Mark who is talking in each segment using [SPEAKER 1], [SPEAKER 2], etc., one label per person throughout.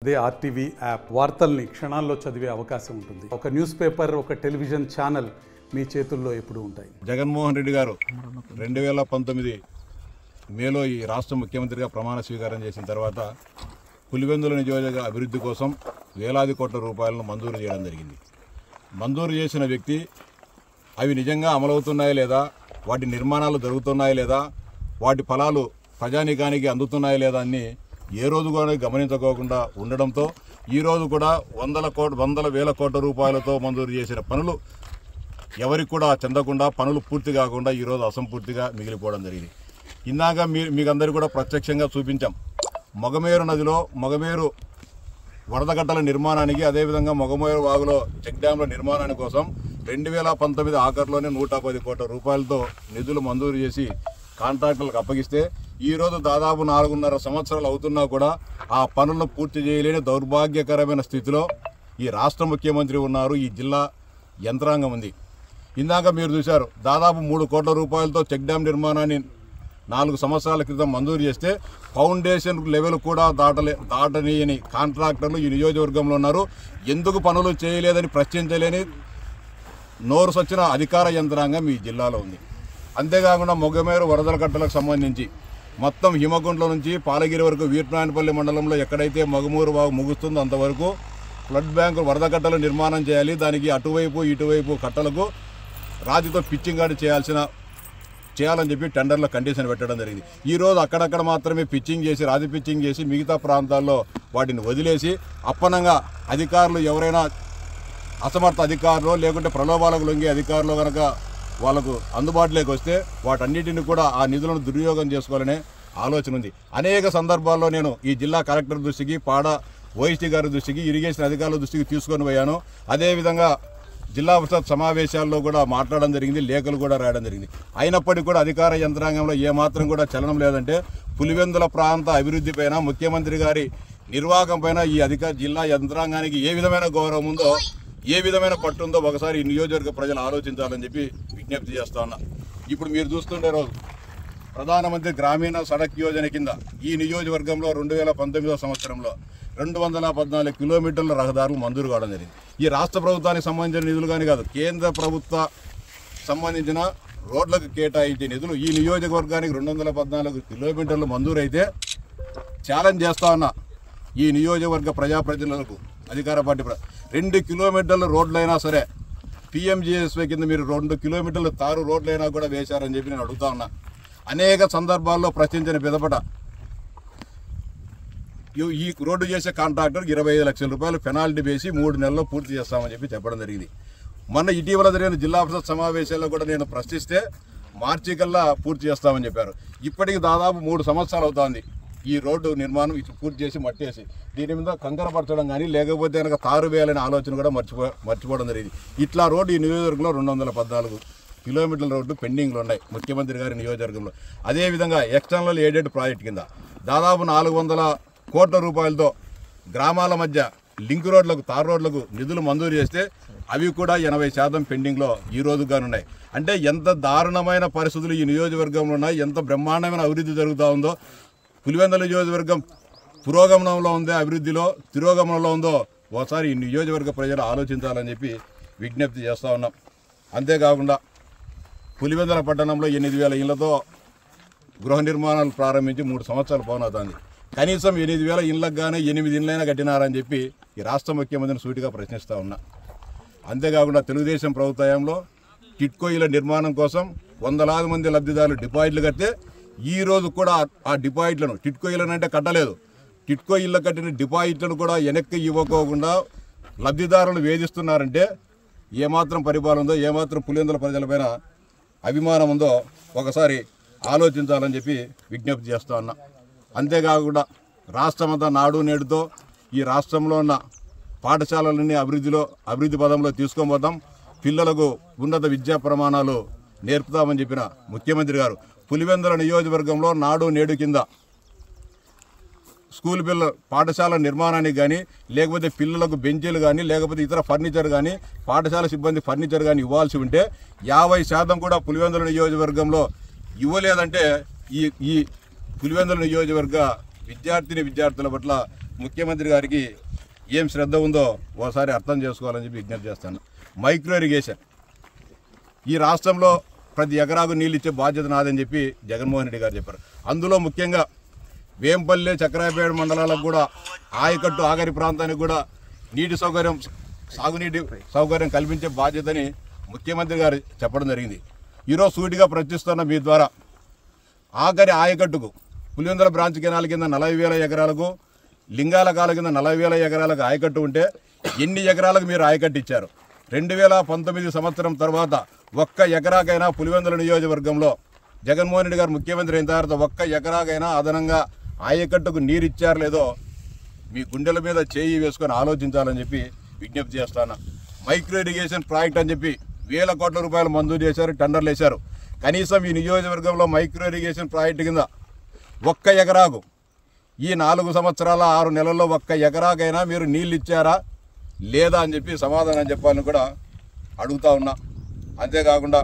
[SPEAKER 1] అదే RTV app వార్తల్ని క్షణాల్లో చదివే అవకాశం ఉంటుంది ఒక న్యూస్ పేపర్ ఒక టెలివిజన్ ఛానల్ మీ చేతుల్లో ఎప్పుడూ ఉంటాయి
[SPEAKER 2] జగన్మోహన్ రెడ్డి గారు రెండు వేల పంతొమ్మిది మేలో ఈ రాష్ట్ర ముఖ్యమంత్రిగా ప్రమాణ స్వీకారం చేసిన తర్వాత పులివెందుల నియోజక అభివృద్ధి కోసం వేలాది కోట్ల రూపాయలను మంజూరు చేయడం జరిగింది మంజూరు చేసిన వ్యక్తి అవి నిజంగా అమలవుతున్నాయా లేదా వాటి నిర్మాణాలు జరుగుతున్నాయా లేదా వాటి ఫలాలు ప్రజానీకానికి అందుతున్నాయా లేదా అని ఏ రోజు కూడా గమనించుకోకుండా ఉండడంతో ఈ రోజు కూడా వందల కోట్ వందల వేల కోట్ల రూపాయలతో మంజూరు చేసిన పనులు ఎవరికి కూడా చెందకుండా పనులు పూర్తి కాకుండా ఈరోజు అసంపూర్తిగా మిగిలిపోవడం జరిగింది ఇందాక మీ మీకు అందరికీ కూడా ప్రత్యక్షంగా చూపించాం మొగమేరు నదిలో మొగమేరు వరదగట్టల నిర్మాణానికి అదేవిధంగా మొగమేరు వాగులో చెక్ డ్యాంల నిర్మాణాని కోసం రెండు వేల పంతొమ్మిది ఆఖరిలోనే నూట పది కోట్ల రూపాయలతో నిధులు మంజూరు చేసి కాంట్రాక్టులకు అప్పగిస్తే ఈరోజు దాదాపు నాలుగున్నర సంవత్సరాలు అవుతున్నా కూడా ఆ పనులను పూర్తి చేయలేని దౌర్భాగ్యకరమైన స్థితిలో ఈ రాష్ట్ర ముఖ్యమంత్రి ఉన్నారు ఈ జిల్లా యంత్రాంగం ఉంది ఇందాక మీరు చూశారు దాదాపు మూడు కోట్ల రూపాయలతో చెక్ డ్యామ్ నిర్మాణాన్ని నాలుగు సంవత్సరాల క్రితం మంజూరు చేస్తే ఫౌండేషన్ లెవెల్ కూడా దాటలే దాటనీయని కాంట్రాక్టర్లు ఈ నియోజకవర్గంలో ఉన్నారు ఎందుకు పనులు చేయలేదని ప్రశ్నించలేని నోరు సొచ్చిన అధికార యంత్రాంగం ఈ జిల్లాలో ఉంది అంతేకాకుండా మొగమేరు వరదల కట్టలకు సంబంధించి మొత్తం హిమగుండ్ల నుంచి పాలగిరి వరకు వీర్నాయనపల్లి మండలంలో ఎక్కడైతే మగమూరు వాగు ముగుస్తుందో అంతవరకు ఫ్లడ్ బ్యాంకు వరద కట్టలు నిర్మాణం చేయాలి దానికి అటువైపు ఇటువైపు కట్టలకు రాతితో పిచ్చింగ్ గాడి చేయాల్సిన చేయాలని చెప్పి టెండర్లో కండిషన్ పెట్టడం జరిగింది ఈ రోజు అక్కడక్కడ మాత్రమే పిచ్చింగ్ చేసి రాతి పిచ్చింగ్ చేసి మిగతా ప్రాంతాల్లో వాటిని వదిలేసి అప్పనంగా అధికారులు ఎవరైనా అసమర్థ అధికారులు లేకుంటే ప్రలోభాలకు లొంగే అధికారులు కనుక వాళ్ళకు అందుబాటులోకి వస్తే వాటన్నిటిని కూడా ఆ నిధులను దుర్వినియోగం చేసుకోవాలనే ఆలోచన ఉంది అనేక సందర్భాల్లో నేను ఈ జిల్లా కలెక్టర్ దృష్టికి పాడ ఓఎస్టీ గారి దృష్టికి ఇరిగేషన్ అధికారుల దృష్టికి తీసుకొని పోయాను అదేవిధంగా జిల్లా పరిషత్ సమావేశాల్లో కూడా మాట్లాడడం జరిగింది లేఖలు కూడా రాయడం జరిగింది అయినప్పటికీ కూడా అధికార యంత్రాంగంలో ఏమాత్రం కూడా చలనం లేదంటే పులివెందుల ప్రాంత అభివృద్ధి పైన ముఖ్యమంత్రి గారి నిర్వాహకం పైన ఈ అధికార జిల్లా యంత్రాంగానికి ఏ విధమైన గౌరవం ఉందో ఏ విధమైన పట్టు ఉందో ఒకసారి ఈ నియోజకవర్గ ప్రజలు ఆలోచించాలని చెప్పి విజ్ఞప్తి చేస్తా ఉన్నా ఇప్పుడు మీరు చూస్తుండే రోజు ప్రధానమంత్రి గ్రామీణ సడక్ యోజన కింద ఈ నియోజకవర్గంలో రెండు వేల పంతొమ్మిదవ సంవత్సరంలో రెండు వందల పద్నాలుగు కిలోమీటర్ల రహదారులు మంజూరు కావడం జరిగింది ఈ రాష్ట్ర ప్రభుత్వానికి సంబంధించిన నిధులు కానీ కాదు కేంద్ర ప్రభుత్వ సంబంధించిన రోడ్లకు కేటాయించే నిధులు ఈ నియోజకవర్గానికి రెండు వందల పద్నాలుగు కిలోమీటర్లు మంజూరైతే ఛాలెంజ్ చేస్తా ఉన్నా ఈ నియోజకవర్గ ప్రజాప్రతినిధులకు అధికార పార్టీ ప్ర- రెండు కిలోమీటర్ల రోడ్లైనా సరే పిఎంజిఎస్వై కింద మీరు రెండు కిలోమీటర్లు తారు రోడ్లైనా కూడా వేశారని చెప్పి నేను అడుగుతా ఉన్నా అనేక సందర్భాల్లో ప్రశ్నించిన పిదపట ఈ- ఈ రోడ్డు చేసే కాంట్రాక్టర్ ఇరవై ఐదు లక్షల రూపాయలు పెనాల్టీ వేసి మూడు నెలల్లో పూర్తి చేస్తామని చెప్పి చెప్పడం జరిగింది మొన్న ఇటీవల జరిగిన జిల్లా పరిషత్ సమావేశాల్లో కూడా నేను ప్రశ్నిస్తే మార్చి కల్లా పూర్తి చేస్తామని చెప్పారు ఇప్పటికి దాదాపు మూడు సంవత్సరాలు అవుతోంది ఈ రోడ్డు నిర్మాణం ఇది పూర్తి చేసి మట్టేసి దీని మీద కంకరపరచడం కానీ లేకపోతే కనుక తారు వేయాలనే ఆలోచన కూడా మర్చిపో మర్చిపోవడం జరిగింది ఇట్లా రోడ్డు ఈ నియోజకవర్గంలో రెండు వందల పద్నాలుగు కిలోమీటర్ల రోడ్డు పెండింగ్లో ఉన్నాయి ముఖ్యమంత్రి గారి నియోజకవర్గంలో అదేవిధంగా ఎక్స్టర్నల్ ఎయిడెడ్ ప్రాజెక్ట్ కింద దాదాపు నాలుగు వందల కోట్ల రూపాయలతో గ్రామాల మధ్య లింక్ రోడ్లకు తార్ రోడ్లకు నిధులు మంజూరు చేస్తే అవి కూడా ఎనభై శాతం పెండింగ్లో ఈ రోజుగానే ఉన్నాయి అంటే ఎంత దారుణమైన పరిస్థితులు ఈ నియోజకవర్గంలో ఉన్నాయి ఎంత బ్రహ్మాండమైన అభివృద్ధి జరుగుతూ ఉందో పులివెందుల నియోజకవర్గం పురోగమనంలో ఉందో అభివృద్ధిలో తిరోగమనంలో ఉందో ఒకసారి ఈ నియోజకవర్గ ప్రజలు ఆలోచించాలని చెప్పి విజ్ఞప్తి చేస్తూ ఉన్నాం అంతేకాకుండా పులివెందుల పట్టణంలో ఎనిమిది వేల ఇళ్లతో గృహ నిర్మాణాలు ప్రారంభించి మూడు సంవత్సరాలు పోనవుతుంది కనీసం ఎనిమిది వేల ఇళ్ళకు కానీ ఎనిమిది ఇళ్ళైనా కట్టినారని చెప్పి ఈ రాష్ట్ర ముఖ్యమంత్రిని సూటిగా ప్రశ్నిస్తూ ఉన్నా అంతేకాకుండా తెలుగుదేశం ప్రభుత్వంలో టిట్కో ఇళ్ళ నిర్మాణం కోసం వందలాది మంది లబ్ధిదారులు డిపాజిట్లు కడితే ఈ రోజు కూడా ఆ డిపాజిట్లను టిట్కో ఇళ్ళను అంటే కట్టలేదు టిట్కో ఇళ్ళ కట్టిన డిపాజిట్లను కూడా వెనక్కి ఇవ్వకోకుండా లబ్ధిదారులను వేధిస్తున్నారంటే ఏమాత్రం పరిపాలన ఉందో ఏమాత్రం పులివెందుల ప్రజలపైన అభిమానం ఉందో ఒకసారి ఆలోచించాలని చెప్పి విజ్ఞప్తి చేస్తా ఉన్నా అంతేకాకుండా రాష్ట్రమంతా నాడు నేడుతో ఈ రాష్ట్రంలో ఉన్న పాఠశాలలన్నీ అభివృద్ధిలో అభివృద్ధి పదంలో తీసుకొని పోతాం పిల్లలకు ఉన్నత విద్యా ప్రమాణాలు నేర్పుతామని చెప్పిన ముఖ్యమంత్రి గారు పులివెందుల నియోజకవర్గంలో నాడు నేడు కింద స్కూల్ పిల్ల పాఠశాల నిర్మాణానికి కానీ లేకపోతే పిల్లలకు బెంచీలు కానీ లేకపోతే ఇతర ఫర్నిచర్ కానీ పాఠశాల సిబ్బంది ఫర్నిచర్ కానీ ఇవ్వాల్సి ఉంటే యాభై శాతం కూడా పులివెందుల నియోజకవర్గంలో ఇవ్వలేదంటే ఈ ఈ పులివెందుల నియోజకవర్గ విద్యార్థిని విద్యార్థుల పట్ల ముఖ్యమంత్రి గారికి ఏం శ్రద్ధ ఉందో ఓసారి అర్థం చేసుకోవాలని చెప్పి విజ్ఞప్తి చేస్తాను మైక్రో ఇరిగేషన్ ఈ రాష్ట్రంలో ప్రతి ఎకరాకు నీళ్ళు ఇచ్చే బాధ్యత నాదని చెప్పి జగన్మోహన్ రెడ్డి గారు చెప్పారు అందులో ముఖ్యంగా వేంపల్లి చక్రాపేట మండలాలకు కూడా ఆయకట్టు ఆగరి ప్రాంతానికి కూడా నీటి సౌకర్యం సాగునీటి సౌకర్యం కల్పించే బాధ్యతని ముఖ్యమంత్రి గారు చెప్పడం జరిగింది ఈరోజు సూటిగా ప్రశ్నిస్తున్న మీ ద్వారా ఆఖరి ఆయకట్టుకు పులివెందుల బ్రాంచ్ కెనాల్ కింద నలభై వేల ఎకరాలకు లింగాల కాల కింద నలభై వేల ఎకరాలకు ఆయకట్టు ఉంటే ఎన్ని ఎకరాలకు మీరు ఆయకట్టు ఇచ్చారు రెండు వేల పంతొమ్మిది సంవత్సరం తర్వాత ఒక్క ఎకరాకైనా పులివెందుల నియోజకవర్గంలో జగన్మోహన్ రెడ్డి గారు ముఖ్యమంత్రి అయిన తర్వాత ఒక్క ఎకరాకైనా అదనంగా ఆయకట్టుకు నీరు ఇచ్చారు లేదో మీ గుండెల మీద చేయి వేసుకొని ఆలోచించాలని చెప్పి విజ్ఞప్తి చేస్తాను మైక్రో ఇరిగేషన్ ప్రాజెక్ట్ అని చెప్పి వేల కోట్ల రూపాయలు మంజూరు చేశారు టెండర్లు వేశారు కనీసం ఈ నియోజకవర్గంలో మైక్రో ఇరిగేషన్ ప్రాజెక్టు కింద ఒక్క ఎకరాకు ఈ నాలుగు సంవత్సరాల ఆరు నెలల్లో ఒక్క ఎకరాకైనా మీరు నీళ్ళు ఇచ్చారా లేదా అని చెప్పి సమాధానం చెప్పాలని కూడా అడుగుతా ఉన్నా అంతేకాకుండా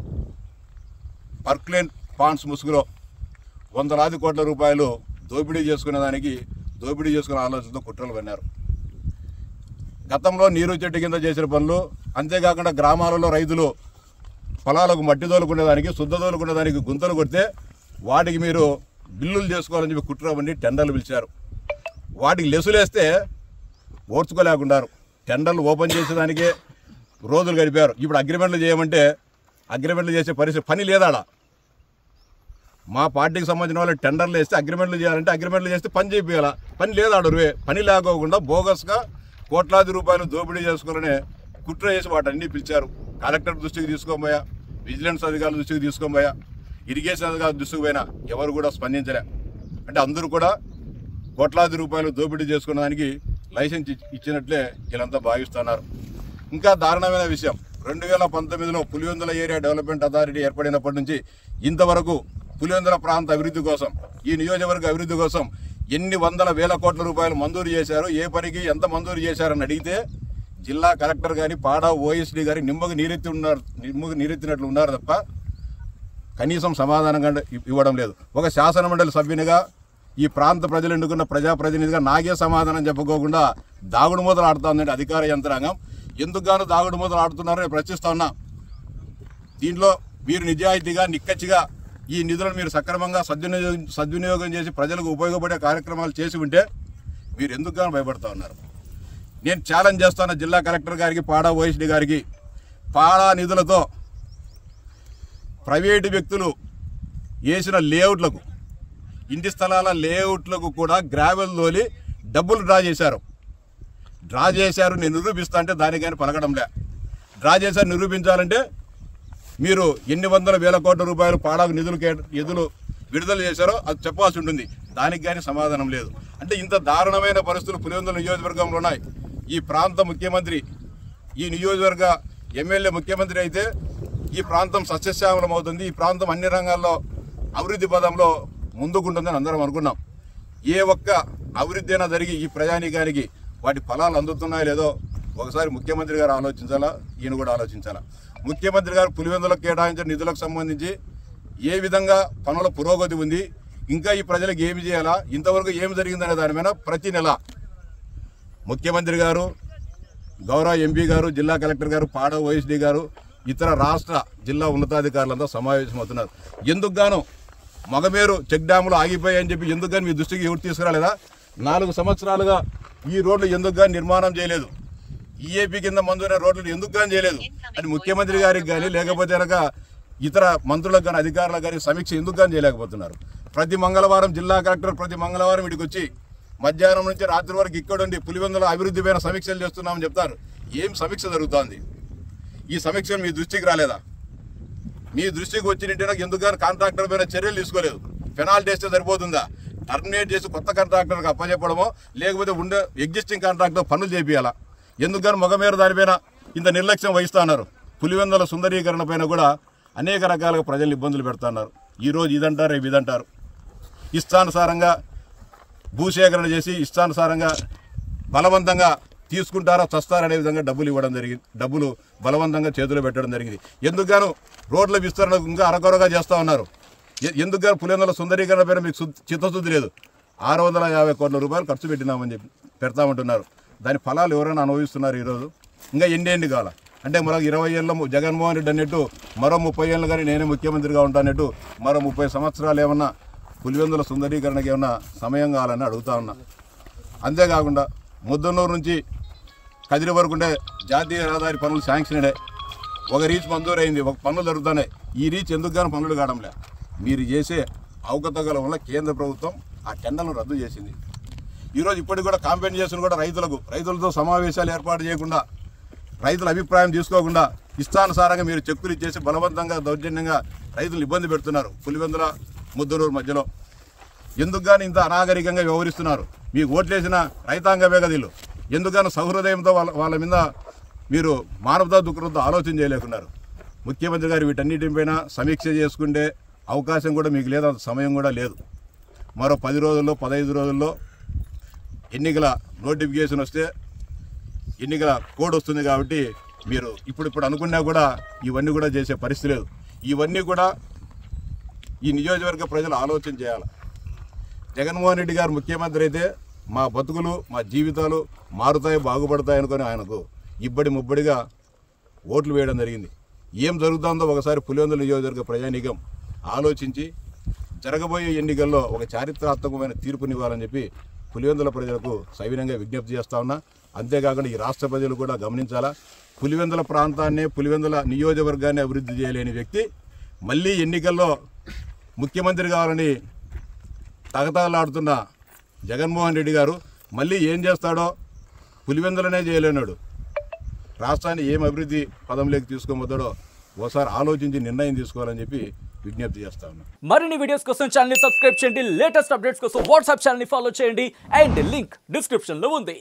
[SPEAKER 2] పర్క్లేన్ పాండ్స్ ముసుగులో వందలాది కోట్ల రూపాయలు దోపిడీ చేసుకునే దానికి దోపిడీ చేసుకునే ఆలోచనతో కుట్రలు పన్నారు గతంలో నీరు చెట్టు కింద చేసిన పనులు అంతేకాకుండా గ్రామాలలో రైతులు పొలాలకు మట్టి తోలుకునేదానికి శుద్ధ తోలుకునేదానికి గుంతలు కొడితే వాటికి మీరు బిల్లులు చేసుకోవాలని చెప్పి కుట్ర పండి టెండర్లు పిలిచారు వాటికి లెసులేస్తే ఓర్చుకోలేకున్నారు టెండర్లు ఓపెన్ చేసేదానికే రోజులు గడిపారు ఇప్పుడు అగ్రిమెంట్లు చేయమంటే అగ్రిమెంట్లు చేసే పరిస్థితి పని లేదాడా మా పార్టీకి సంబంధించిన వాళ్ళు టెండర్లు వేస్తే అగ్రిమెంట్లు చేయాలంటే అగ్రిమెంట్లు చేస్తే పని చేయాలా పని లేదు అడరువే పని లేకోకుండా బోగస్గా కోట్లాది రూపాయలు దోపిడీ చేసుకోవాలనే కుట్ర చేసి వాటన్ని పిలిచారు కలెక్టర్ దృష్టికి తీసుకోబోయా విజిలెన్స్ అధికారుల దృష్టికి తీసుకోబోయా ఇరిగేషన్ అధికారుల దృష్టికి పోయినా ఎవరు కూడా స్పందించలే అంటే అందరూ కూడా కోట్లాది రూపాయలు దోపిడీ చేసుకున్న దానికి లైసెన్స్ ఇచ్చి- ఇచ్చినట్లే వీళ్ళంతా భావిస్తున్నారు ఇంకా దారుణమైన విషయం రెండు వేల పంతొమ్మిదిలో పులివెందుల ఏరియా డెవలప్మెంట్ అథారిటీ ఏర్పడినప్పటి నుంచి ఇంతవరకు పులివెందుల ప్రాంత అభివృద్ధి కోసం ఈ నియోజకవర్గ అభివృద్ధి కోసం ఎన్ని వందల వేల కోట్ల రూపాయలు మంజూరు చేశారు ఏ పనికి ఎంత మంజూరు చేశారని అడిగితే జిల్లా కలెక్టర్ గారి పాడా ఓఎస్డీ గారి నిమ్మకు నీరెత్తి ఉన్నారు నిమ్మకు నీరెత్తినట్లు ఉన్నారు తప్ప కనీసం సమాధానం కంటే ఇవ్- ఇవ్వడం లేదు ఒక శాసన మండలి సభ్యునిగా ఈ ప్రాంత ప్రజలు ఎన్నుకున్న ప్రజాప్రతినిధిగా నాకే సమాధానం చెప్పుకోకుండా దాగుడు మూతలు ఆడుతోందంటే అధికార యంత్రాంగం ఎందుకు గాను దాగుడు మూతలు ఆడుతున్నారో నేను ప్రశ్నిస్తా ఉన్నా దీంట్లో మీరు నిజాయితీగా నిక్కచ్చిగా ఈ నిధులను మీరు సక్రమంగా సద్వినియోగం సద్వినియోగం చేసి ప్రజలకు ఉపయోగపడే కార్యక్రమాలు చేసి ఉంటే మీరు ఎందుకు గాను భయపడతా ఉన్నారు నేను ఛాలెంజ్ చేస్తాను జిల్లా కలెక్టర్ గారికి పాడా ఓఎస్డీ గారికి పాడా నిధులతో ప్రైవేటు వ్యక్తులు వేసిన లేఅవుట్లకు ఇంటి స్థలాల లేఅవుట్లకు కూడా గ్రావెల్ తోలి డబ్బులు డ్రా చేశారు డ్రా చేశారు నేను నిరూపిస్తా అంటే దానికైనా పలకడంలే డ్రా చేశారు నిరూపించాలంటే మీరు ఎన్ని వందల వేల కోట్ల రూపాయలు పాడాకు నిధులు కేట నిధులు విడుదల చేశారో అది చెప్పాల్సి ఉంటుంది దానికి కానీ సమాధానం లేదు అంటే ఇంత దారుణమైన పరిస్థితులు పులివెందుల నియోజకవర్గంలో ఉన్నాయి ఈ ప్రాంత ముఖ్యమంత్రి ఈ నియోజకవర్గ ఎమ్మెల్యే ముఖ్యమంత్రి అయితే ఈ ప్రాంతం సస్యశ్యామలం అవుతుంది ఈ ప్రాంతం అన్ని రంగాల్లో అభివృద్ధి పదంలో ముందుకుంటుందని అందరం అనుకున్నాం ఏ ఒక్క అభివృద్ధి అయినా జరిగి ఈ ప్రజానీకానికి వాటి ఫలాలు అందుతున్నాయో లేదో ఒకసారి ముఖ్యమంత్రి గారు ఆలోచించాలా ఈయన కూడా ఆలోచించాలా ముఖ్యమంత్రి గారు పులివెందులకు కేటాయించిన నిధులకు సంబంధించి ఏ విధంగా పనుల పురోగతి ఉంది ఇంకా ఈ ప్రజలకు ఏమి చేయాలా ఇంతవరకు ఏమి జరిగిందనే దాని మీద ప్రతి నెల ముఖ్యమంత్రి గారు గౌరవ ఎంపీ గారు జిల్లా కలెక్టర్ గారు పాడ ఓఎస్డీ గారు ఇతర రాష్ట్ర జిల్లా ఉన్నతాధికారులంతా సమావేశమవుతున్నారు ఎందుకు గాను మగమేరు చెక్ డ్యాములు ఆగిపోయాయని చెప్పి ఎందుకు గాని మీ దృష్టికి ఎవరు తీసుకురాలేదా నాలుగు సంవత్సరాలుగా ఈ రోడ్లు ఎందుకు గాని నిర్మాణం చేయలేదు ఈఏపీ కింద మంజూరైన రోడ్లు ఎందుకు గాని చేయలేదు అని ముఖ్యమంత్రి గారికి కానీ లేకపోతే కనుక ఇతర మంత్రులకు కానీ అధికారులకు కానీ సమీక్ష ఎందుకు కానీ చేయలేకపోతున్నారు ప్రతి మంగళవారం జిల్లా కలెక్టర్ ప్రతి మంగళవారం ఇక్కడికి వచ్చి మధ్యాహ్నం నుంచి రాత్రి వరకు ఇక్కడుండి పులివెందుల అభివృద్ధి పైన సమీక్షలు చేస్తున్నామని చెప్తారు ఏం సమీక్ష జరుగుతోంది ఈ సమీక్ష మీ దృష్టికి రాలేదా మీ దృష్టికి వచ్చినట్టు ఎందుకు కానీ కాంట్రాక్టర్ పైన చర్యలు తీసుకోలేదు పెనాల్టీ వేస్తే సరిపోతుందా టర్మినేట్ చేసి కొత్త కాంట్రాక్టర్కి అప్పచెప్పడమో లేకపోతే ఉండే ఎగ్జిస్టింగ్ కాంట్రాక్టర్ పనులు చేపియాలా ఎందుకు కానీ మగమేర దానిపైన ఇంత నిర్లక్ష్యం వహిస్తున్నారు పులివెందుల సుందరీకరణ పైన కూడా అనేక రకాలుగా ప్రజలు ఇబ్బందులు పెడుతున్నారు ఈరోజు ఇదంటారు రేపు ఇదంటారు ఇష్టానుసారంగా భూసేకరణ చేసి ఇష్టానుసారంగా బలవంతంగా తీసుకుంటారా చస్తారనే విధంగా డబ్బులు ఇవ్వడం జరిగింది డబ్బులు బలవంతంగా చేతిలో పెట్టడం జరిగింది ఎందుకుగాను రోడ్ల విస్తరణకు ఇంకా అరకొరగా చేస్తూ ఉన్నారు ఎ- ఎందుకుగాను పులివెందుల సుందరీకరణ పైన మీకు శుద్ధ- చిత్తశుద్ధి లేదు ఆరు వందల యాభై కోట్ల రూపాయలు ఖర్చు పెట్టినామని చెప్పి పెడతామంటున్నారు దాని ఫలాలు ఎవరైనా అనుభవిస్తున్నారు ఈరోజు ఇంకా ఎన్ని ఎన్ని కాల అంటే మరో ఇరవై ఏళ్ళ ము- జగన్మోహన్ రెడ్డి అన్నట్టు మరో ముప్పై ఏళ్ళు కానీ నేనే ముఖ్యమంత్రిగా ఉంటానట్టు మరో ముప్పై సంవత్సరాలు ఏమన్నా పులివెందుల సుందరీకరణకి ఏమన్నా సమయం కావాలని అడుగుతా ఉన్నా అంతేకాకుండా ముద్దనూరు నుంచి కదిరి వరకు ఉండే జాతీయ రహదారి పనులు శాంక్షన్ అయ్యాయి ఒక రీచ్ మంజూరైంది ఒక పనులు జరుగుతున్నాయి ఈ రీచ్ ఎందుకు కానీ పనులు కావడంలే మీరు చేసే అవకతవకల వల్ల కేంద్ర ప్రభుత్వం ఆ టెండర్లను రద్దు చేసింది ఈరోజు ఇప్పటికి కూడా కాంపెన్సేషన్ కూడా రైతులకు రైతులతో సమావేశాలు ఏర్పాటు చేయకుండా రైతుల అభిప్రాయం తీసుకోకుండా ఇష్టానుసారంగా మీరు చెక్కులు ఇచ్చేసి బలవంతంగా దౌర్జన్యంగా రైతులు ఇబ్బంది పెడుతున్నారు పులివెందుల ముద్దనూరు మధ్యలో ఎందుకు కానీ ఇంత అనాగరికంగా వ్యవహరిస్తున్నారు మీకు ఓట్లేసిన రైతాంగమే కదా వీళ్ళు ఎందుకని సహృదయంతో వాళ్ళ వాళ్ళ మీద మీరు మానవతా దుఃఖంతో ఆలోచన చేయలేకున్నారు ముఖ్యమంత్రి గారు వీటన్నిటిపైన సమీక్ష చేసుకుంటే అవకాశం కూడా మీకు లేదు అంత సమయం కూడా లేదు మరో పది రోజుల్లో పదహైదు రోజుల్లో ఎన్నికల నోటిఫికేషన్ వస్తే ఎన్నికల కోడ్ వస్తుంది కాబట్టి మీరు ఇప్పుడు ఇప్పుడు అనుకున్నా కూడా ఇవన్నీ కూడా చేసే పరిస్థితి లేదు ఇవన్నీ కూడా ఈ నియోజకవర్గ ప్రజలు ఆలోచన చేయాలి జగన్మోహన్ రెడ్డి గారు ముఖ్యమంత్రి అయితే మా బతుకులు మా జీవితాలు మారుతాయి బాగుపడతాయి అనుకొని ఆయనకు ఇబ్బడి ముబ్బడిగా ఓట్లు వేయడం జరిగింది ఏం జరుగుతుందో ఒకసారి పులివెందుల నియోజకవర్గ ప్రజానీకం ఆలోచించి జరగబోయే ఎన్నికల్లో ఒక చారిత్రాత్మకమైన తీర్పునివ్వాలని చెప్పి పులివెందుల ప్రజలకు సవినంగా విజ్ఞప్తి చేస్తా ఉన్నా అంతేకాకుండా ఈ రాష్ట్ర ప్రజలు కూడా గమనించాలా పులివెందుల ప్రాంతాన్ని పులివెందుల నియోజకవర్గాన్ని అభివృద్ధి చేయలేని వ్యక్తి మళ్ళీ ఎన్నికల్లో ముఖ్యమంత్రి కావాలని తగతగలాడుతున్న జగన్మోహన్ రెడ్డి గారు మళ్ళీ ఏం చేస్తాడో పులివెందులనే చేయలేనాడు రాష్ట్రాన్ని ఏం అభివృద్ధి పదంలోకి తీసుకోబోతాడో ఓసారి ఆలోచించి నిర్ణయం తీసుకోవాలని చెప్పి విజ్ఞప్తి చేస్తా ఉన్నాను
[SPEAKER 3] మరిన్ని వీడియోస్ కోసం ఛానల్ సబ్స్క్రైబ్ చేయండి లేటెస్ట్ అప్డేట్స్ కోసం వాట్సాప్ ఛానల్ ఫాలో చేయండి అండ్ లింక్ డిస్క్రిప్షన్ లో ఉంది